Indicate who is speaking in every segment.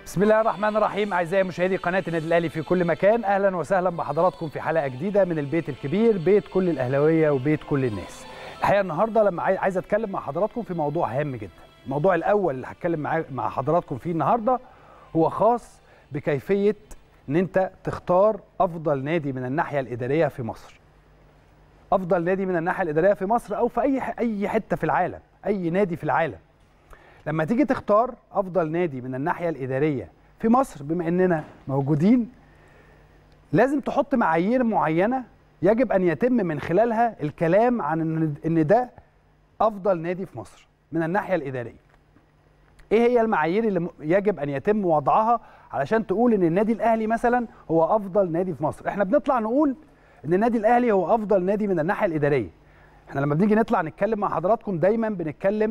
Speaker 1: بسم الله الرحمن الرحيم اعزائي مشاهدي قناه النادي الاهلي في كل مكان اهلا وسهلا بحضراتكم في حلقه جديده من البيت الكبير بيت كل الاهلاويه وبيت كل الناس الحقيقه النهارده لما عاي- عايز اتكلم مع حضراتكم في موضوع هام جدا الموضوع الاول اللي هتكلم مع مع حضراتكم فيه النهارده هو خاص بكيفيه ان انت تختار افضل نادي من الناحيه الاداريه في مصر افضل نادي من الناحيه الاداريه في مصر او في اي ح- اي حته في العالم اي نادي في العالم لما تيجي تختار افضل نادي من الناحيه الاداريه في مصر بما اننا موجودين لازم تحط معايير معينه يجب ان يتم من خلالها الكلام عن ان ان ده افضل نادي في مصر من الناحيه الاداريه ايه هي المعايير اللي م- يجب ان يتم وضعها علشان تقول ان النادي الاهلي مثلا هو افضل نادي في مصر احنا بنطلع نقول ان النادي الاهلي هو افضل نادي من الناحيه الاداريه احنا لما بنيجي نطلع نتكلم مع حضراتكم دايما بنتكلم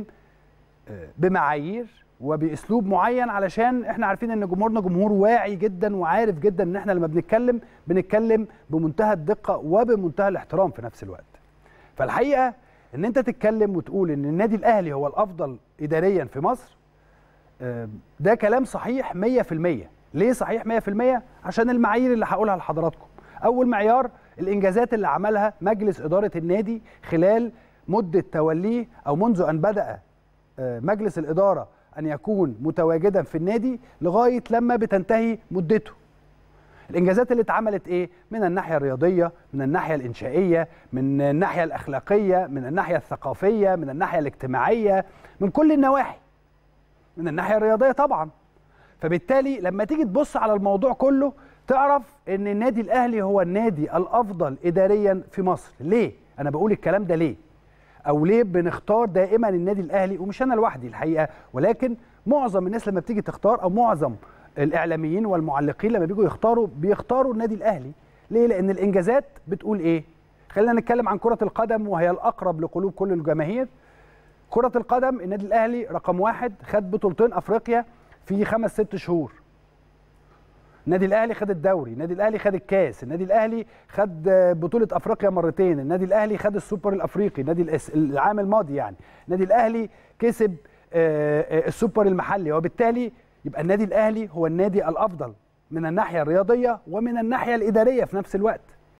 Speaker 1: بمعايير وباسلوب معين علشان احنا عارفين ان جمهورنا جمهور واعي جدا وعارف جدا ان احنا لما بنتكلم بنتكلم بمنتهى الدقه وبمنتهى الاحترام في نفس الوقت. فالحقيقه ان انت تتكلم وتقول ان النادي الاهلي هو الافضل اداريا في مصر آه، ده كلام صحيح 100% ليه صحيح 100% عشان المعايير اللي هقولها لحضراتكم اول معيار الانجازات اللي عملها مجلس اداره النادي خلال مده توليه او منذ ان بدا آه، مجلس الاداره ان يكون متواجدا في النادي لغايه لما بتنتهي مدته الانجازات اللي اتعملت ايه من الناحيه الرياضيه من الناحيه الانشائيه من الناحيه الاخلاقيه من الناحيه الثقافيه من الناحيه الاجتماعيه من كل النواحي من الناحيه الرياضيه طبعا فبالتالي لما تيجي تبص على الموضوع كله تعرف ان النادي الاهلي هو النادي الافضل اداريا في مصر ليه انا بقول الكلام ده ليه او ليه بنختار دائما النادي الاهلي ومش انا لوحدي الحقيقه ولكن معظم الناس لما بتيجي تختار او معظم الاعلاميين والمعلقين لما بيجوا يختاروا بيختاروا النادي الاهلي ليه لان الانجازات بتقول ايه خلينا نتكلم عن كره القدم وهي الاقرب لقلوب كل الجماهير كره القدم النادي الاهلي رقم واحد خد بطولتين افريقيا في خمس ست شهور النادي الاهلي خد الدوري النادي الاهلي خد الكاس النادي الاهلي خد آه، بطوله افريقيا مرتين النادي الاهلي خد السوبر الافريقي النادي الأس- العام الماضي يعني النادي الاهلي كسب آه، آه، السوبر المحلي وبالتالي يبقى النادي الاهلي هو النادي الافضل من الناحيه الرياضيه ومن الناحيه الاداريه في نفس الوقت